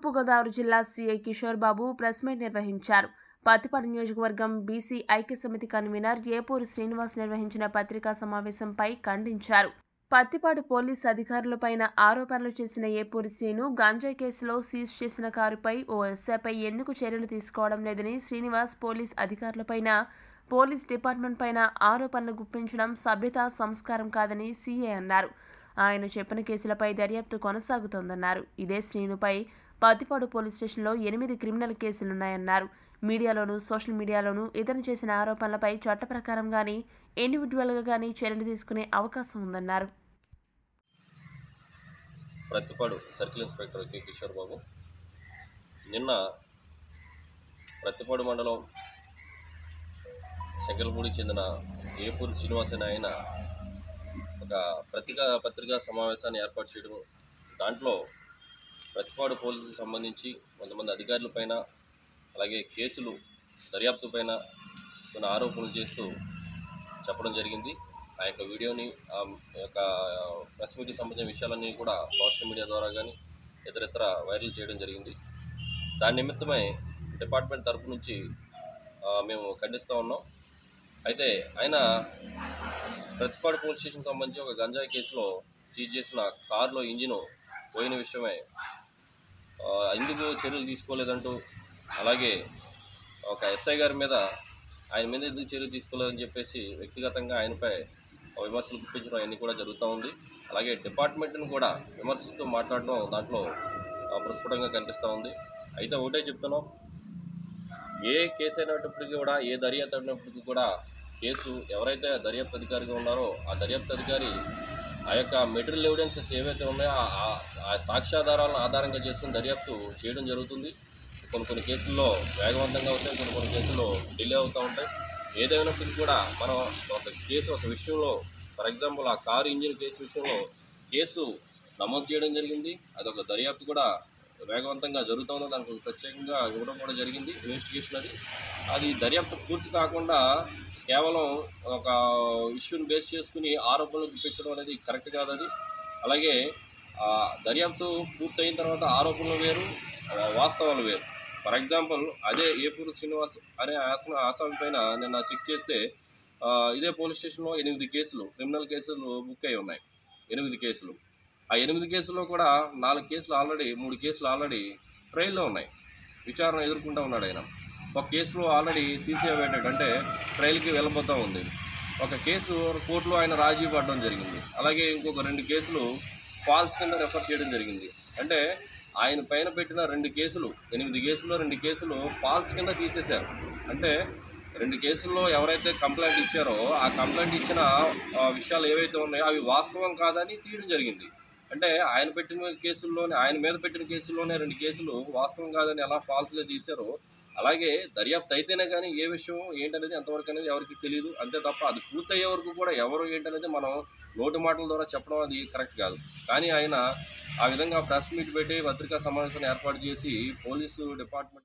తూర్పుగోదావరి జిల్లా CI Kishore Babu press meet నిర్వహించారు పత్తిపాడు నియోజకవర్గం బీసీ ఐక్య సమితి కన్వీనర్ ఏపూరు శ్రీనివాస్ నిర్వహించిన పత్రికా సమావేశంపై ఖండించారు పత్తిపాడు పోలీస్ అధికారులపైన ఆరోపణలు చేసిన ఏపూరి శ్రీను గంజాయి కేసులో సీజ్ చేసిన కారుపై ఓ ఎస్ఐపై ఎందుకు చర్యలు తీసుకోవడం లేదని శ్రీనివాస్ పోలీస్ అధికారులపైన పోలీస్ డిపార్ట్మెంట్ పైన ఆరోపణలు గుప్పించడం సభ్యత సంస్కారం కాదని సీఏ అన్నారు ఆయన చెప్పిన కేసులపై దర్యాప్తు కొనసాగుతోందన్నారు ఇదే శ్రీనుపై పత్తిపాడు పోలీస్ స్టేషన్లో ఎనిమిది క్రిమినల్ కేసులున్నాయన్నారు మీడియాలోనూ సోషల్ మీడియాలోనూ ఇతను చేసిన ఆరోపణలపై చట్ట ప్రకారం కానీ ఇండివిజువల్గా కానీ చర్యలు తీసుకునే అవకాశం ఉందన్నారు Prathipadu circle inspector K Kishore Babu నిన్న ప్రతిపాడు మండలం శంకరపూడికి చెందిన ఏపూరి శ్రీనివాస్ అనే ఆయన ఒక పత్రికా పత్రికా సమావేశాన్ని ఏర్పాటు చేయడం దాంట్లో ప్రతిపాడు పోలీసుకు సంబంధించి కొంతమంది అధికారులపైన అలాగే కేసులు దర్యాప్తు పైన కొన్ని ఆరోపణలు చేస్తూ చెప్పడం జరిగింది ఆ యొక్క వీడియోని ఆ యొక్క ప్రెస్ మీట్కి సంబంధించిన విషయాలన్నీ కూడా సోషల్ మీడియా ద్వారా కానీ ఇతరితర వైరల్ చేయడం జరిగింది దాని నిమిత్తమై డిపార్ట్మెంట్ తరపు నుంచి ఆ, మేము ఖండిస్తూ ఉన్నాం అయితే ఆయన ప్రతిపాడు పోలీస్ స్టేషన్ సంబంధించి ఒక గంజాయి కేసులో సీజ్ చేసిన కారులో ఇంజిన్ పోయిన విషయమే ఆ, ఎందుకు చర్యలు తీసుకోలేదంటూ అలాగే ఒక ఎస్ఐ గారి మీద ఆయన మీద ఎందుకు చర్యలు తీసుకోలేదని చెప్పేసి వ్యక్తిగతంగా ఆయనపై విమర్శలు గుప్పించడం అవన్నీ కూడా జరుగుతూ ఉంది అలాగే డిపార్ట్మెంట్ని కూడా విమర్శిస్తూ మాట్లాడడం దాంట్లో ఆ, ప్రస్ఫుటంగా కనిపిస్తూ ఉంది అయితే ఒకటే చెప్తున్నాం ఏ కేసు అయినప్పటికీ కూడా ఏ దర్యాప్తు అయినప్పటికీ కూడా కేసు ఎవరైతే దర్యాప్తు అధికారిగా ఉన్నారో ఆ దర్యాప్తు అధికారి ఆ యొక్క మెటీరియల్ ఎవిడెన్సెస్ ఏవైతే ఉన్నాయో ఆ- ఆ- ఆ సాక్ష్యాధారాలను ఆధారంగా చేసుకుని దర్యాప్తు చేయడం జరుగుతుంది కొన్ని కొన్ని కేసుల్లో వేగవంతంగా అవుతాయి కొన్ని కొన్ని కేసుల్లో డిలే అవుతూ ఉంటాయి ఏదైనప్పటికీ కూడా మనం ఒక కేసు ఒక విషయంలో ఫర్ ఎగ్జాంపుల్ ఆ కారు ఇంజిన్ కేసు విషయంలో కేసు నమోదు చేయడం జరిగింది అదొక దర్యాప్తు కూడా వేగవంతంగా జరుగుతుందో దానికి ఒక ప్రత్యేకంగా ఇవ్వడం కూడా జరిగింది ఇన్వెస్టిగేషన్ అది అది దర్యాప్తు పూర్తి కాకుండా కేవలం ఒక ఇష్యూని బేస్ చేసుకుని ఆరోపణలు గుప్పించడం అనేది కరెక్ట్ కాదు అది అలాగే ఆ, దర్యాప్తు పూర్తయిన తర్వాత ఆరోపణలు వేరు ఆ, వాస్తవాలు వేరు ఫర్ ఎగ్జాంపుల్ అదే ఏపూరు శ్రీనివాస్ అనే ఆసన ఆసామి పైన నిన్న చెక్ చేస్తే ఆ, ఇదే పోలీస్ స్టేషన్లో ఎనిమిది కేసులు క్రిమినల్ కేసులు బుక్ అయి ఉన్నాయి ఎనిమిది కేసులు ఆ ఎనిమిది కేసుల్లో కూడా నాలుగు కేసులు ఆల్రెడీ మూడు కేసులు ఆల్రెడీ ట్రైల్లో ఉన్నాయి విచారణ ఎదుర్కొంటూ ఉన్నాడు ఆయన ఒక కేసులో ఆల్రెడీ సీసీ అవేటెడ్ అంటే ట్రైల్కి వెళ్ళబోతూ ఉంది ఒక కేసు కోర్టులో ఆయన రాజీ పడడం జరిగింది అలాగే ఇంకొక రెండు కేసులు ఫాల్స్ కింద రెఫర్ చేయడం జరిగింది అంటే ఆయన పైన పెట్టిన రెండు కేసులు ఎనిమిది కేసుల్లో రెండు కేసులు ఫాల్స్ కింద తీసేశారు అంటే రెండు కేసుల్లో ఎవరైతే కంప్లైంట్ ఇచ్చారో ఆ కంప్లైంట్ ఇచ్చిన ఆ, విషయాలు ఏవైతే ఉన్నాయో అవి వాస్తవం కాదని తీయడం జరిగింది అంటే ఆయన పెట్టిన కేసుల్లోనే ఆయన మీద పెట్టిన కేసుల్లోనే రెండు కేసులు వాస్తవం కాదని ఎలా ఫాల్స్గా తీశారో అలాగే దర్యాప్తు అయితేనే కానీ ఏ విషయం ఏంటనేది ఎంతవరకు అనేది ఎవరికి తెలియదు అంతే తప్ప అది పూర్తయ్యే వరకు కూడా ఎవరు ఏంటనేది మనం నోటి మాటల ద్వారా చెప్పడం అది కరెక్ట్ కాదు కానీ ఆయన ఆ విధంగా ప్రెస్ మీట్ పెట్టి పత్రికా సమావేశాన్ని ఏర్పాటు చేసి పోలీసు డిపార్ట్మెంట్